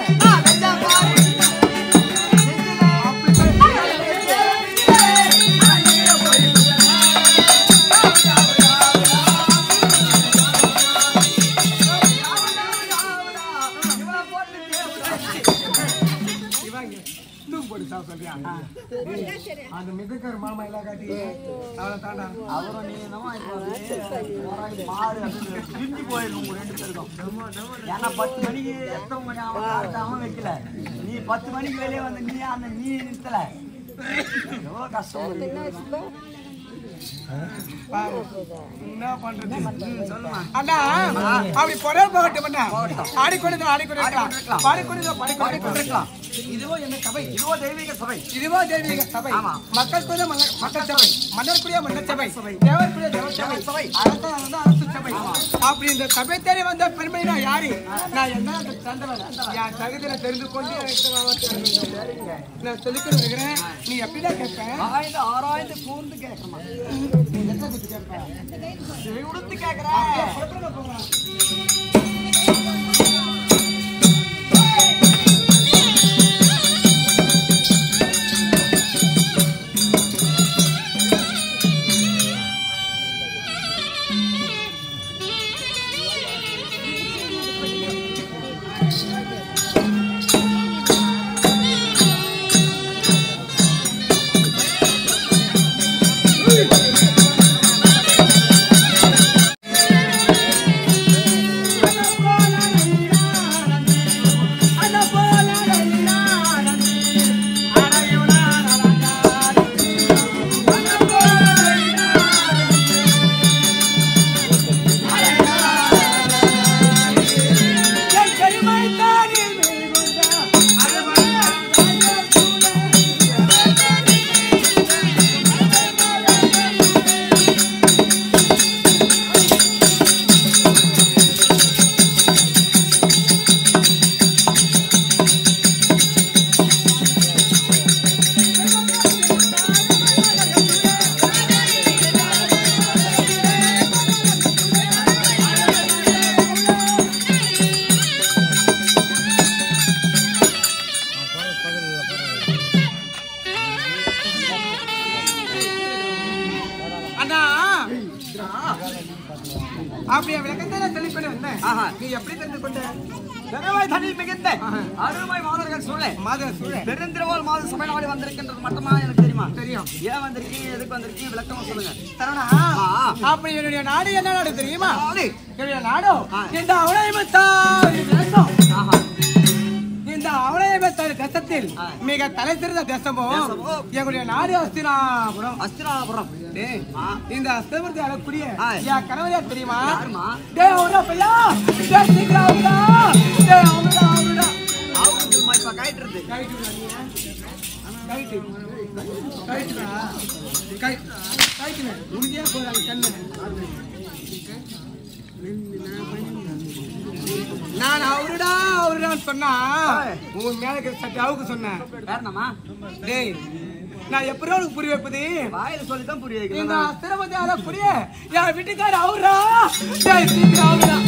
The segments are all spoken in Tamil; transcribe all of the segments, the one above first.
இவங்க தூக்கு போட்டு சாப்பிட சொல்றியா? ஏய், அந்த மிதக்கர் மாமா எல்லாம் காட்டி அவளை தாண்டா அவரும் நீ என்னமோ இப்போ மாடு அப்படின்னு பிரிஞ்சு போயிடும் உங்க ரெண்டு பேருக்கும் ஏன்னா பத்து மணிக்கு எத்தனை மணி அவன் காலத்தை அவன் வைக்கல நீ பத்து மணிக்கு வெளியே வந்து நீ அந்த நீ நிறுத்தல எவ்வளோ கஷ்டம் இருக்கு. பாரு. என்ன பண்றது ம், சொல்லுமா அண்ணா அப்படி பொருள் போகட்டும் அண்ணா ஆடிக்கொண்டு ஆடிக்கொண்டு ஆடிக்கொண்டிருக்கலாம். இருக்கலாம் பாடிக்கொண்டு பாடிக்கொண்டு இருக்கலாம் இருக்கலாம். இதுவோ என்ன சபை இதுவோ தெய்வீக சபை இதுவோ தெய்வீக சபை ஆமா. மக்கள் கூட மன்னர் மக்கள் சபை மன்னர்க்குரிய மன்னர் சபை தேவருக்குரிய தேவர் சபை சபை. அரசன் வந்து அரசு சபை அப்படி இந்த சபை தேடி வந்த பெருமை நான் யாரு நான் என்ன அந்த சந்தவன் என் தகுதியில தெரிந்து கொண்டு எனக்கு மாவட்ட வேண்டும். நான் சொல்லிக் கொடுக்கிறேன் நீ எப்படிடா கேட்பேன் ஆராய்ந்து ஆராய்ந்து கூர்ந்து கேட்கணும் என்ன குத்து கேட்பேன் செவி உடுத்து கேட்கிறேன் புறப்படுங்க போகலாம். அண்ணா அப்படியே விளக்கத்தை சொல்லிக் கொண்டு வந்தேன் ஆஹா. நீ எப்படி தெரிந்து கொண்ட பெருமாய் தனில் மிகுந்த அருமை மாதர்கள் சூழலை மாத சூழல் பெருந்திரவாள் மாத சபை நாடி வந்திருக்கின்றது மட்டுமா எனக்கு தெரியுமா தெரியும் ஏன் வந்திருக்கீங்க எதுக்கு வந்திருக்கீங்க விளக்கமா சொல்லுங்க தருணா ஆ. அப்படி என்னுடைய நாடு என்ன நாடு தெரியுமா நாடு. என்னுடைய நாடு ஆ. இந்த அவளையமத்தார் தேசம் ஆஹா. இந்த அவளையமத்தார் தேசத்தில் ஆ. மிக தலை சிறந்த தேசமும் தேசமும். எங்களுடைய நாடு அஸ்தினாபுரம் அஸ்தினாபுரம் டேய், ஆ. இந்த அஸ்தபுரத்தை அழக்கூடிய ஆ. என் கணவர் யார் தெரியுமா யாரும்மா? டேய் அவரா பையா டேய் சீக்கிரம் அவரா டேய் அவரா அவரா அவங்க இப்ப காயிட்டு கைட்டுடா நீ கைட்டு கைட்டுடா கை கைட்டுனே உனக்கே போறாங்க கண்ணு நான் அவருடா அவருடான்னு சொன்னா உன் மேல இருக்கிற சட்டை அவுக்கு சொன்னேன் வேறனம்மா டேய் நான் எப்படி உனக்கு புரிய வைப்பது வாயில சொல்லிதான் புரிய இந்த வைக்கிறேன் சிரமத்தை அத புரிய என் வீட்டுக்கார அவரா டேய் சீக்கிரம் அவரா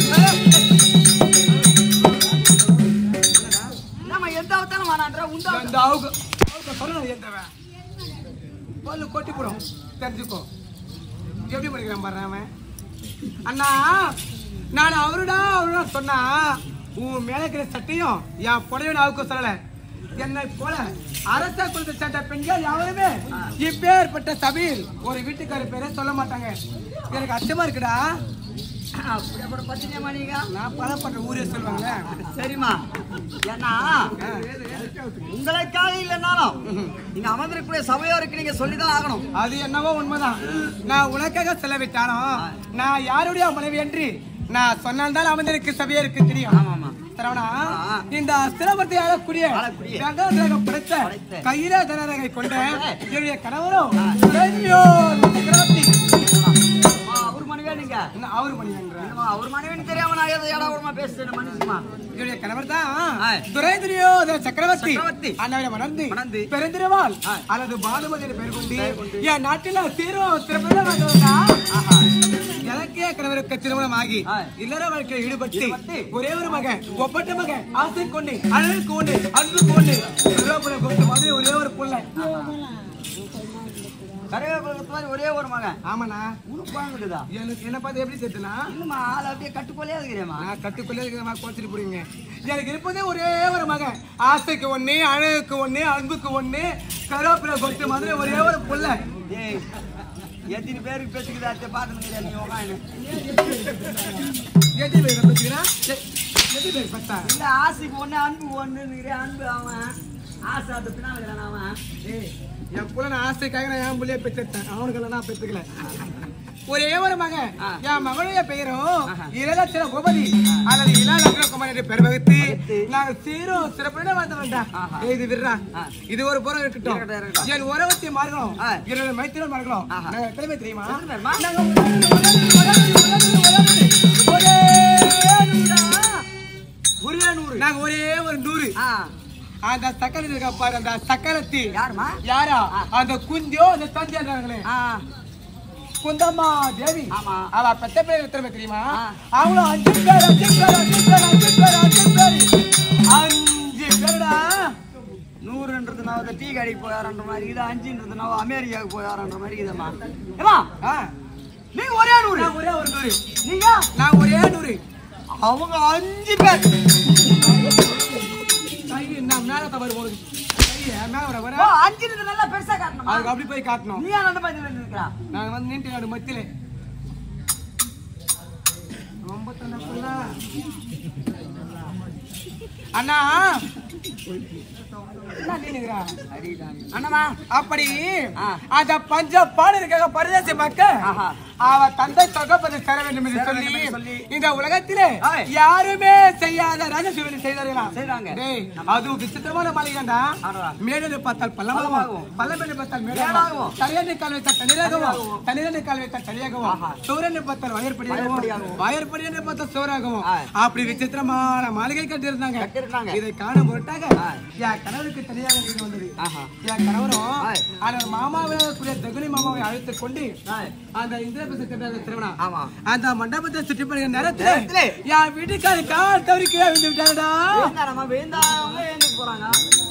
நம்ம எந்த அவத்தாலும் வேணான்ற உண்டா இந்த அவுக்கு அவுக்கு சொன்னா எந்தவன் பல்லு கொட்டி போடும் தெரிஞ்சுக்கோ எப்படி படிக்கிறான் பாரு அவன் அண்ணா நான் அவருடா அவருடா சொன்னா உன் மேல இருக்கிற சட்டையும் என் புடவை அவுக்க சொல்லல என்னை போல அரச குலத்தை சேர்ந்த பெண்கள் யாருமே இப்பேற்பட்ட சபையில் ஒரு வீட்டுக்கார பேரை சொல்ல மாட்டாங்க எனக்கு அச்சமா இருக்குடா அப்படியாப்பட்ட பத்தினியம்மா நீங்க நான் பலப்பட்ட ஊரே சொல்லுவாங்க சரிம்மா ஏன்னா உங்களுக்காக இல்லைன்னாலும் நீங்க அமர்ந்திருக்கக்கூடிய சபையோருக்கு நீங்க சொல்லிதான் ஆகணும் அது என்னவோ உண்மைதான் நான் உனக்காக செலவிட்டாலும் நான் யாருடைய மனைவி என்று நான் சொன்னால்தான் அமர்ந்திருக்கு சபையா இருக்கு தெரியும் ஆமாமா சரவணா ஆ. இந்த அஸ்திரபத்தை ஆளக்கூடிய ஆளக்கூடிய. கங்காதரகம் படைத்த படைத்த. கையில தனரகை கொண்ட என்னுடைய கணவரும் தேவியோ சக்கரவர்த்தி அவர் மனைவி நீங்க என்ன அவரு பண்ணிக்கின்ற என்னம்மா, அவர் மனைவின்னு தெரியாம நான் ஏதோ ஏடா கூடமா பேசுறேன் மனுஷமா என்னுடைய கணவர் தான் ஆ. துரைதுரியோதன சக்கரவர்த்தி சக்கரவர்த்தி. அண்ணாவிட மணந்து மணந்து. பெருந்திருவாள் ஆ. அல்லது பானுமதி என்ற பெயர் கொண்டு பெயர் கொண்டு. என் நாட்டில் சீரும் சிறப்புடன் வாழ்ந்தவர்தா. ஆஹா. எனக்கே கணவருக்கு திருமணம் ஆகி ஆ. இல்லற வாழ்க்கையில் ஈடுபட்டு ஈடுபட்டு. ஒரே ஒரு மகன் ஒப்பட்ட மகன் ஆசை கொண்டு அழகு கொண்டு அன்பு கொண்டு ரோபனை கொடுத்த மாதிரி ஒரே ஒரு புள்ள கருவேப்பிலை மாதிரி ஒரே ஒரு மகன் ஆமாண்ணா உனக்கு குழந்தைக்குதா எனக்கு என்ன பார்த்து எப்படி தெரியுதுண்ணா இன்னுமா ஆள் அப்படியே கட்டுக்கோலையா இருக்கிறேம்மா நான் கட்டுக்குள்ளே இருக்கிற மாதிரி கோச்சிட்டு போறீங்க எனக்கு இருப்பதே ஒரே ஒரு மகன் ஆசைக்கு ஒண்ணு அழகுக்கு ஒண்ணு அன்புக்கு ஒண்ணு கருவேப்பிலை கொத்து மாதிரி ஒரே ஒரு புள்ள ஏய் எத்தனை பேருக்கு பேசுக்குதா அத்தை பார்த்துன்னு நீ உட்காந்து எட்டு பேர் பத்துக்கிறா எட்டு பேர் பத்தா இல்ல ஆசைக்கு ஒண்ணு அன்பு ஒண்ணு அன்பு அவன் ஆசை அது பின்னால அவன் ஏய், என் புள்ள நான் ஆசைக்காக நான் என் புள்ளைய பெற்றேன் அவனுக்கு நான் பெற்றுக்கல ஒரே ஒரு மகன் ஆ. என் மகளுடைய பெயரும் இளலட்சண கோபதி அல்லது இளலட்சண குமார் என்று பெயர் வகுத்து நாங்கள் சீரும் சிறப்புடன் வாழ்ந்தவன்டா ஆஹா. ஏய், இது விடுறா ஆ. இது ஒரு புறம் இருக்கட்டும் இருக்கட்டும், இருக்கட்டும். என் உறவத்தை மாறுகிறோம் ஆ. என்னோட மைத்திரம் மாறுகிறோம் ஆஹா. நாங்கள் எத்தனை பேர் தெரியுமா எத்தனை பேரும்மா? நாங்க உலகத்தில், உலகத்தில், உலகத்தில், உலகத்தில், உலகத்தில் ஒரே நூறா? ஒரே நூறு நாங்க ஒரே ஒரு நூறு ஆ அந்த சக்கரை இருக்கா பாரு அந்த சக்கரத்தி யாரும்மா யாரா அந்த குந்தியோ அந்த தந்தியாங்களே ஆ குந்தம்மா தேவி ஆமா. அவ பெத்த பேர் எத்தனை தெரியுமா ஆ. அவங்களும் அஞ்சு பேர் அஞ்சு பேர் அஞ்சு பேர் அஞ்சு பேர் அஞ்சு பேர் அஞ்சு பேருடா நூறுன்றது நான் வந்து டீ கடைக்கு போயாரன்ற மாதிரி இது அஞ்சுன்றது நான் அமெரிக்காவுக்கு போயாரன்ற மாதிரி இதம்மா ஏமா ஆ, நீங்க ஒரே நூறு நான் ஒரே ஒரு நூறு நீங்க நான் ஒரே நூறு அவங்க அஞ்சு பேர் கை நான் மேல தவறு போடுது கையை மேல வர வர ஓ அஞ்சுன்றது நல்லா பெருசா காட்டணுமா அதுக்கு அப்படி போய் காட்டணும் நீ அந்த மாதிரி இருக்கிறா நான் வந்து நீண்டு நாடு மத்தியிலே ரொம்ப தன்னப்புள்ளா. அண்ணா என்ன நீனுங்கிறா? அண்ணமா அப்படி ஆ. அந்த பஞ்ச பாடலுக்காக பரதேசி மக்கள் ஆஹா. அவ தந்தை தொகப்பதை தர வேண்டும் என்று சேர சொல்லி வேண்டும் என்று சொல்லி. இந்த உலகத்திலே ஆய். யாருமே செய்யாத ராஜசூரியனை செய்தார்களாம் செய்தாங்க. டேய், அது விசித்திரமான மாளிகைடா ஆடுறா. மேடனை பார்த்தால் பள்ளமாகவும் பள்ளமாகவும். பள்ளமேடு பார்த்தால் மேடாகவும். மேடாகவும் தனியானை கால் வைத்தால் தனியாகவும் தனியாகவும். தனியானை கால் வைத்தால் தனியாகவும் ஆஹா. சூரனை பார்த்தால் வயற்படியாகவும் வயற்படியாகவும். வயற்படியை பார்த்தால் சோறாகவும் ஆ. அப்படி விசித்திரமான மாளிகை கட்டியிருந்தாங்க கட்டியிருந்தாங்க. இதை காணும் பொருட்டாக ஆ. என் கணவருக்கு தனியாக வீடு வந்தது ஆஹா. என் கணவரும் ஆய். அந்த மாமாவை கூடிய தகுனி மாமாவை அழைத்துக் கொண்டு ஆய். அந்த இந்திரபிரச திருவிழா ஆமா. அந்த மண்டபத்தை சுற்றி பண்ணுகிற நேரத்தில் நேரத்திலே. என் வீட்டுக்காரி கால் தவறி கீழே விழுந்து விட்டாருடா வேண்டாம் வேந்தாங்க எழுந்து போறாங்க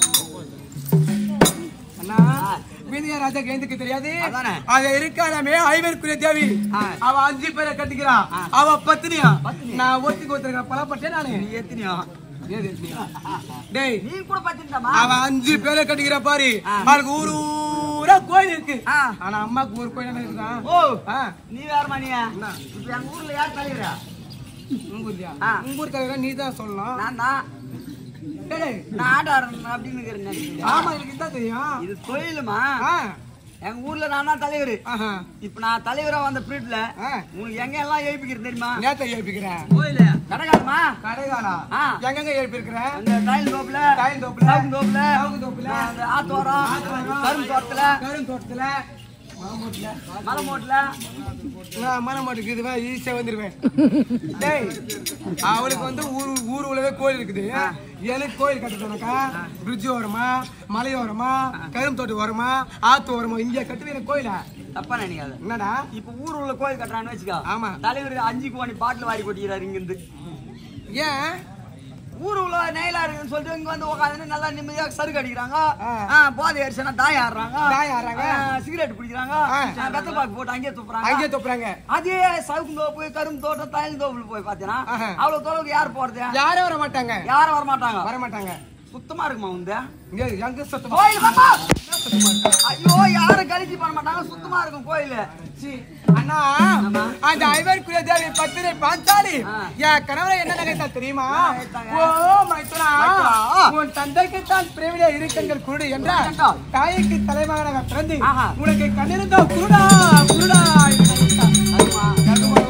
அண்ணா மீதியா ராஜா கேந்துக்கு தெரியாது அதானே. அங்க இருக்காமே ஐவருக்குரிய தேவி ஆ. அவ அஞ்சு பேரை கட்டிக்கிறான் அவ பத்தினியா பத்தினி. நான் ஒத்துக்கு ஒருத்தருக்க பலப்பட்டேன் நானு நீ எத்தனையோ ஏது எத்தனையா? டேய் நீ கூட பத்தின்டாமா அவ அஞ்சு பேரை கட்டிக்கிற பாரு ஆ. அவளுக்கு ஊரு ஊரா கோயில் இருக்கு ஆ. ஆனா அம்மாக்கு ஒரு கோயில் இருக்குதான் ஓ ஆ. நீ வேறமா நீ என்ன? இப்ப எங்க ஊர்ல யார் தலைவரா உங்க ஊர்லயா? ஆ. உங்க ஊர் தலைவரா நீ தான் சொல்லணும் நான் தான் டேய், நான் ஆடாடுறேன் அப்படின்னு இருக்கிறேன் ஆமா எனக்கு இதான் தெரியும் இது தொழிலுமா ஆ. எங்க ஊர்ல நான் தான் தலைவர் ஆஹா. இப்ப நான் தலைவரா வந்த பீரியட்ல ஆ. உனக்கு எங்க எல்லாம் எழுப்பிக்கிறேன் தெரியுமா நேத்த எழுப்பிக்கிறேன் கோயில கடைக்காரமா கடைகாலா ஆ. எங்கெங்க எழுப்பியிருக்கிறேன் அந்த டாயில் தோப்புல தாயின் தோப்புல சாவுக்கு தோப்புல சாவுக்கு தோப்புல அந்த ஆத்தோரம் ஆத்தோரம். கரும்பு தோட்டத்துல கரும் தோட்டத்துல மாமூட்ல மலைமோட்டுல நான் மன மாட்டுக்கு இதுவா ஈஸியா வந்துருவேன் டேய் அவளுக்கு வந்து ஊர் ஊர் உலக கோயில் இருக்குது எனக்கு கோயில் கட்டுறதுனாக்கா பிரிட்ஜ் ஓரமா மலை ஓரமா கரும் தோட்டம் ஓரமா ஆத்து ஓரமா இங்க கட்டுவேன் கோயில தப்பா நினைக்காத என்னடா இப்ப ஊர் உள்ள கோயில் கட்டுறான்னு வச்சுக்கோ ஆமா தலைவர் அஞ்சு கோணி பாட்டில் வாரி கொட்டிக்கிறாரு இங்க இருந்து ஏன் ஊர் உள்ள நெயிலா இருக்குன்னு சொல்லிட்டு இங்க வந்து உட்காந்து நல்லா நிம்மதியா சருக்கு அடிக்கிறாங்க ஆ. ஆ, போதை அரிசனா தாய் ஆடுறாங்க தாயம் ஆடுறாங்க. சிகரெட் குடிக்கிறாங்க ஆ. வெத்தல் பாக்கு போட்டு அங்கேயே துப்புறாங்க அங்கே தொப்புறாங்க அதே சவுக்கு தோப்பு கரும்பு தோட்டம் தாயில் தோப்புல போய் பாத்தீங்கன்னா ஆஹா. அவ்வளவு தொலைவுக்கு யார் போறது யாரும் வர மாட்டாங்க யாரும் வர மாட்டாங்க வர மாட்டாங்க சுத்தமா இருக்குமா உந்த இங்க எங்க சுத்தமா கோயில் மாமா ஐயோ யாரும் கழிச்சு பண்ண மாட்டாங்க சுத்தமா இருக்கும் கோயில் சீ, அண்ணா அந்த ஐவருக்குரிய தேவி பத்திரை பாஞ்சாலி ஆ. என் கணவரை என்ன நினைத்தா தெரியுமா நினைத்தாங்க? ஓ மைத்துனா மைத்துனா. உன் தந்தைக்கு தான் பிரேமிலே இருக்கங்கள் குருடு என்றால் என்றால். தாய்க்கு தலைமகனாக பிறந்து ஆஹா. உனக்கு கண்ணிருந்தா குருடா குருடா என்று நினைத்தார். கருவாடு ஒரு பொட்டுச்சி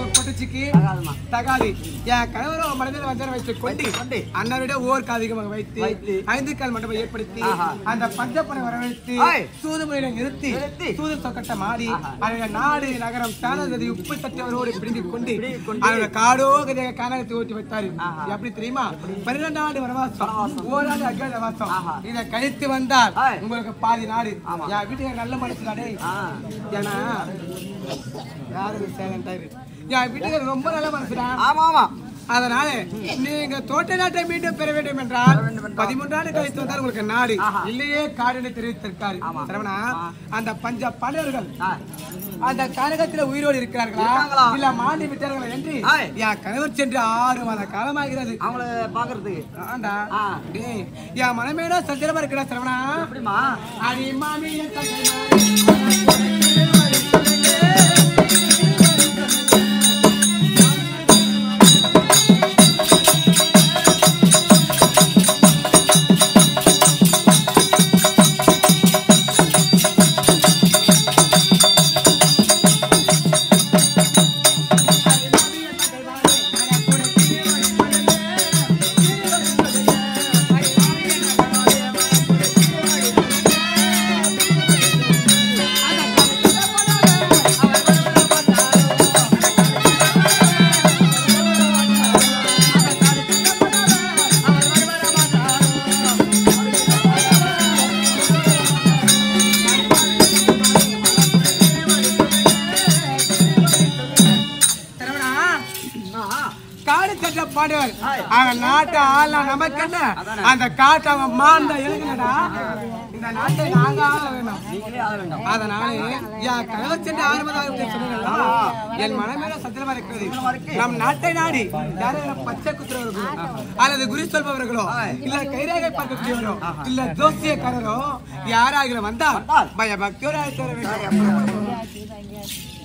பேச்சுக்கு தகாதுமா. தகாது என் கணவரோ மனதில் வஞ்சனை வைத்துக் கொண்டு வைத்துக் கொண்டு அண்ணாவிட ஓர் அதிகமாக வைத்து வைத்து ஐந்து கால் மண்டபம் ஏற்படுத்தி ஆஹா. அந்த பஞ்சப்பனை வரவழைத்து ஆய். சூது முறையில நிறுத்தி நிறுத்தி. சூது சொக்கட்டம் ஆடி ஆஹா. அவருடைய நாடு நகரம் தானது உப்பு தட்டவரோடு பிடித்துக் கொண்டு பிடுங்கிக் கொண்டு. அவருடைய காடோ கதையை கானகத்தை ஓட்டி வைத்தாரு ஆஹா. எப்படி தெரியுமா பன்னிரெண்டு ஆண்டு வனவாசம் வனவாசம். ஓராண்டு அஜ்ஞாத வாசம் ஆஹா. இதை கழித்து வந்தால் ஆய். உங்களுக்கு பாதி நாடு ஆமா. என் வீட்டுக்கு நல்ல மனசுதானே ஆ ஏன்னா யாரு சேலண்டா இரு என் வீட்டுக்கு ரொம்ப நல்ல மனசுடா ஆமா ஆமா அதனால நீங்க தோட்ட நாட்டை மீண்டும் பெற வேண்டும் என்றால் பதிமூன்றாண்டு கழித்து வந்தால் உங்களுக்கு நாடு ஆஹா. இல்லையே காடு என்று தெரிவித்திருக்காரு ஆமா. சரவணா ஆ. அந்த பஞ்ச பணியர்கள் ஆ. அந்த கனகத்துல உயிரோடு இருக்கிறார்களா இருக்காங்களா? இல்ல மாண்டி விட்டார்களா என்று ஆய். என் கணவர் சென்று ஆறு மாத காலமாகிறது அவங்கள பாக்குறதுக்கு ஆண்டா ஆ. டேய், என் மனமேடா சஞ்சலமா இருக்கிறா சரவணா எப்படிமா அடி மாமி என் தங்கை சரவணா ஆ. காடு சட்ட பாடுவார் ஆய். அவன் நாட்டை ஆளலாம் நமக்கு என்ன அதானே. அந்த காட்டை அவன் மாந்த எழுதுனடா இந்த நாட்டை நாங்க ஆள வேணும் நீங்களே ஆக வேண்டாம் அதனால என் கணவர் சென்று ஆரம்பதாக சொன்னீங்களா என் மனமேல சத்திரமா இருக்கிறது நம் நாட்டை நாடி யாரும் பச்சை குத்துறவர்களோ அல்லது குறி சொல்பவர்களோ இல்ல கைரேகை பார்க்கக்கூடியவரோ இல்ல ஜோசியக்காரரோ யாராகிலும் வந்தால் வந்தால். பய பக்தியோட அழைத்து வர வேண்டும்